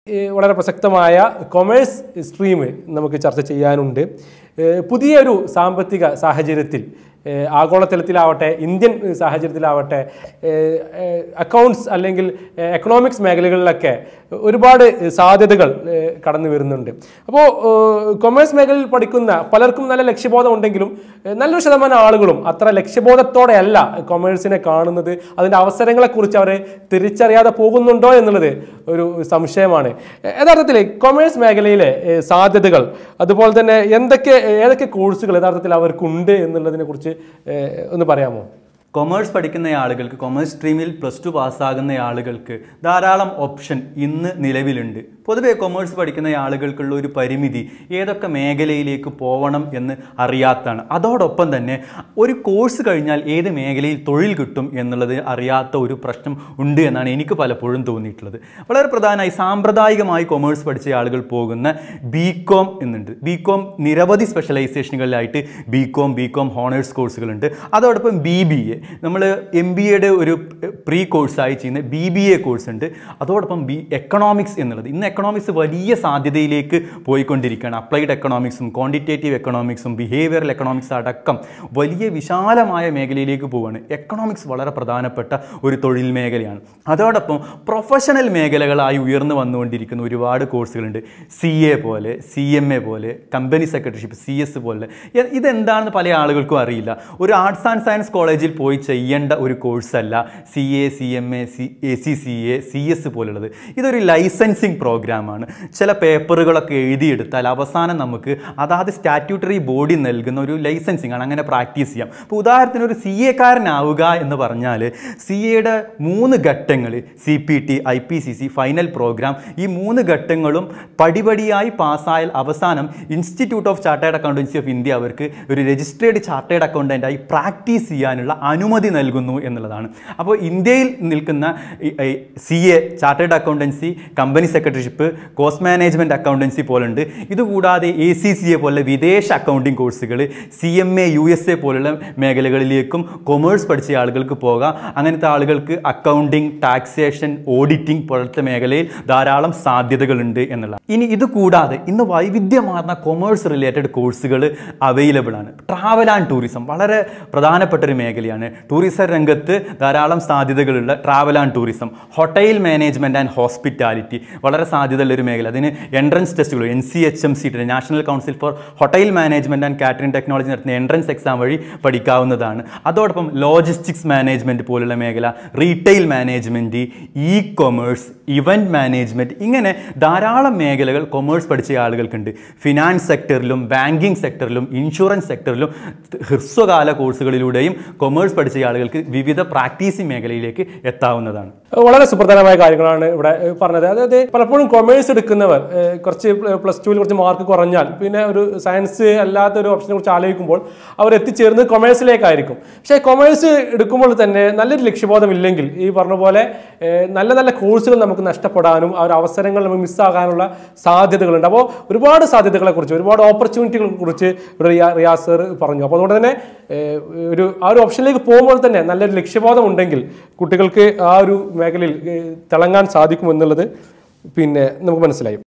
ഈ വളരെ പ്രസക്തമായ കൊമേഴ്സ് സ്ട്രീം നമുക്ക് ചർച്ച ചെയ്യാനുണ്ട് ഏഹ് പുതിയൊരു സാമ്പത്തിക സാഹചര്യത്തിൽ ഏഹ് ആഗോളതലത്തിലാവട്ടെ ഇന്ത്യൻ സാഹചര്യത്തിലാവട്ടെ ഏഹ് ഏഹ് അക്കൗണ്ട്സ് അല്ലെങ്കിൽ ഏഹ് എക്കണോമിക്സ് മേഖലകളിലൊക്കെ ഒരുപാട് സാധ്യതകൾ ഏഹ് കടന്നു വരുന്നുണ്ട് അപ്പോൾ കൊമേഴ്സ് മേഖലയിൽ പഠിക്കുന്ന പലർക്കും നല്ല ലക്ഷ്യബോധം ഉണ്ടെങ്കിലും ഏഹ് നല്ലൊരു ശതമാനം ആളുകളും അത്ര ലക്ഷ്യബോധത്തോടെയല്ല കൊമേഴ്സിനെ കാണുന്നത് അതിൻ്റെ അവസരങ്ങളെക്കുറിച്ച് അവർ തിരിച്ചറിയാതെ പോകുന്നുണ്ടോ എന്നുള്ളത് ഒരു സംശയമാണ് ഏഹ് യഥാർത്ഥത്തിൽ കൊമേഴ്സ് മേഖലയിലെ ഏഹ് സാധ്യതകൾ അതുപോലെ തന്നെ എന്തൊക്കെ ഏതൊക്കെ കോഴ്സുകൾ യഥാർത്ഥത്തിൽ അവർക്കുണ്ട് എന്നുള്ളതിനെ കുറിച്ച് ഏഹ് ഒന്ന് പറയാമോ കൊമേഴ്സ് പഠിക്കുന്ന ആളുകൾക്ക് കൊമേഴ്സ് സ്ട്രീമിൽ പ്ലസ് ടു പാസ്സാകുന്ന ആളുകൾക്ക് ധാരാളം ഓപ്ഷൻ ഇന്ന് നിലവിലുണ്ട് പൊതുവെ കൊമേഴ്സ് പഠിക്കുന്ന ആളുകൾക്കുള്ള ഒരു പരിമിതി ഏതൊക്കെ മേഖലയിലേക്ക് പോകണം എന്ന് അറിയാത്തതാണ് അതോടൊപ്പം തന്നെ ഒരു കോഴ്സ് കഴിഞ്ഞാൽ ഏത് മേഖലയിൽ തൊഴിൽ കിട്ടും എന്നുള്ളത് അറിയാത്ത ഒരു പ്രശ്നം ഉണ്ട് എന്നാണ് എനിക്ക് പലപ്പോഴും തോന്നിയിട്ടുള്ളത് വളരെ പ്രധാനമായി സാമ്പ്രദായികമായി കൊമേഴ്സ് പഠിച്ച ആളുകൾ പോകുന്ന ബി കോം എന്നുണ്ട് ബി കോം നിരവധി സ്പെഷ്യലൈസേഷനുകളിലായിട്ട് B com B com honours കോഴ്സുകളുണ്ട് അതോടൊപ്പം ബി ബി എ നമ്മൾ എം ബി എയുടെ ഒരു പ്രീ കോഴ്സായി ചെയ്യുന്ന ബി ബി എ കോഴ്സ് ഉണ്ട് അതോടൊപ്പം ബി എക്കണോമിക്സ് എന്നുള്ളത് ഇന്ന് എക്കണോമിക്സ് വലിയ സാധ്യതയിലേക്ക് പോയിക്കൊണ്ടിരിക്കുകയാണ് അപ്ലൈഡ് എക്കണോമിക്സും ക്വാണ്ടിറ്റേറ്റീവ് എക്കണോമിക്സും ബിഹേവിയറൽ എക്കണോമിക്സ് അടക്കം വലിയ വിശാലമായ മേഖലയിലേക്ക് പോവുകയാണ് എക്കണോമിക്സ് വളരെ പ്രധാനപ്പെട്ട ഒരു തൊഴിൽ മേഖലയാണ് അതോടൊപ്പം പ്രൊഫഷണൽ മേഖലകളായി ഉയർന്നു വന്നുകൊണ്ടിരിക്കുന്ന ഒരുപാട് കോഴ്സുകളുണ്ട് സി എ പോലെ സി എം എ പോലെ കമ്പനി സെക്രട്ടറിഷിപ്പ് സി എസ് പോലെ ഇ- ഇതെന്താണെന്ന് പല ആളുകൾക്കും അറിയില്ല ഒരു ആർട്സ് ആൻഡ് സയൻസ് കോളേജിൽ പോയി ചെയ്യേണ്ട ഒരു കോഴ്സല്ല C A C M A C A C C A C S പോലുള്ളത് ഇതൊരു ലൈസൻസിങ് പ്രോഗ്രാമാണ് ചില പേപ്പറുകളൊക്കെ എഴുതിയെടുത്താൽ അവസാനം നമുക്ക് അതാത് സ്റ്റാറ്റ്യൂട്ടറി ബോഡി നൽകുന്ന ഒരു ലൈസൻസിങ് ആണ് അങ്ങനെ പ്രാക്ടീസ് ചെയ്യാം ഇപ്പോൾ ഉദാഹരണത്തിന് ഒരു സി എക്കാരനാവുക എന്ന് പറഞ്ഞാൽ സി എയുടെ മൂന്ന് ഘട്ടങ്ങൾ C P T I P C C final programme ഈ മൂന്ന് ഘട്ടങ്ങളും പടിപടിയായി പാസ്സായാൽ അവസാനം institute of chartered accountancy of India അവർക്ക് ഒരു രജിസ്ട്രേഡ് ചാർട്ടേഡ് അക്കൗണ്ടൻ്റായി പ്രാക്ടീസ് ചെയ്യാനുള്ള അനുമതി നൽകുന്നു എന്നുള്ളതാണ് അപ്പോൾ ഇന്ത്യയിൽ നിൽക്കുന്ന C A chartered accountancy company secretaryship cost management accountancy പോലുണ്ട് ഇതുകൂടാതെ എ സി സി എ പോലുള്ള വിദേശ അക്കൗണ്ടിങ് കോഴ്സുകൾ C M A U S A പോലുള്ള മേഖലകളിലേക്കും കൊമേഴ്സ് പഠിച്ച ആളുകൾക്ക് പോകാം അങ്ങനത്തെ ആളുകൾക്ക് അക്കൗണ്ടിങ് ടാക്സേഷൻ ഓഡിറ്റിംഗ് പോലത്തെ മേഖലയിൽ ധാരാളം സാധ്യതകളുണ്ട് എന്നുള്ളതാണ് ഇനി ഇത് കൂടാതെ ഇന്ന് വൈവിധ്യമാർന്ന കൊമേഴ്സ് റിലേറ്റഡ് കോഴ്സുകൾ അവൈലബിൾ ആണ് ട്രാവൽ ആൻഡ് ടൂറിസം വളരെ പ്രധാനപ്പെട്ട ഒരു മേഖലയാണ് ടൂറിസം രംഗത്ത് ധാരാളം സാധ്യതകളുള്ള travel and tourism hotel management and hospitality വളരെ സാധ്യതയുള്ള ഒരു മേഖല അതിന് എൻട്രൻസ് ടെസ്റ്റുകൾ N C H M C national council for hotel management and catering technology നടത്തുന്ന എൻട്രൻസ് എക്സാം വഴി പഠിക്കാവുന്നതാണ് അതോടൊപ്പം ലോജിസ്റ്റിക്സ് മാനേജ്മെൻറ്റ് പോലുള്ള മേഖല retail management E commerce event management ഇങ്ങനെ ധാരാളം മേഖലകൾ കൊമേഴ്സ് പഠിച്ച ആളുകൾക്കുണ്ട് ഫിനാൻസ് സെക്ടറിലും ബാങ്കിങ് സെക്ടറിലും ഇൻഷുറൻസ് സെക്ടറിലും ഹ്രസ്വകാല കോഴ്സുകളിലൂടെയും കൊമേഴ്സ് പഠിച്ച ആളുകൾക്ക് വിവിധ പ്രാക്ടീസിംഗ് മേഖലയിലേക്ക് എത്താവുന്നതാണ് വളരെ സുപ്രധാനമായ കാര്യങ്ങളാണ് ഇവിടെ ഏഹ്, പറഞ്ഞത് അതായത് പലപ്പോഴും കൊമേഴ്സ് എടുക്കുന്നവർ ഏഹ്, കുറച്ച് പ്ലസ് ടുവിൽ കുറച്ച് മാർക്ക് കുറഞ്ഞാൽ പിന്നെ ഒരു സയൻസ് അല്ലാത്ത ഒരു ഓപ്ഷനെ കുറിച്ച് ആലോചിക്കുമ്പോൾ അവർ എത്തിച്ചേരുന്നത് കൊമേഴ്സിലേക്കായിരിക്കും പക്ഷേ കൊമേഴ്സ് എടുക്കുമ്പോൾ തന്നെ നല്ലൊരു ലക്ഷ്യബോധം ഇല്ലെങ്കിൽ ഈ പറഞ്ഞ പോലെ ഏഹ്, നല്ല നല്ല കോഴ്സുകൾ നമുക്ക് നഷ്ടപ്പെടാനും ആ ഒരു അവസരങ്ങൾ നമുക്ക് മിസ്സാകാനുള്ള സാധ്യതകളുണ്ട് അപ്പോൾ ഒരുപാട് സാധ്യതകളെ കുറിച്ച് ഒരുപാട് ഓപ്പർച്യൂണിറ്റികളെ കുറിച്ച് ഇവിടെ റിയാ- റിയാസ് സർ പറഞ്ഞു അപ്പോൾ അതുകൊണ്ട് തന്നെ ഏഹ്, ഒരു ആ ഒരു ഓപ്ഷനിലേക്ക് പോകുമ്പോൾ തന്നെ നല്ലൊരു ലക്ഷ്യബോധം ഉണ്ടെങ്കിൽ കുട്ടികൾക്ക് ആ ഒരു മേഖലയിൽ ഏഹ്, തിളങ്ങാൻ സാധിക്കുമെന്നുള്ളത് പിന്നെ നമുക്ക് മനസ്സിലായി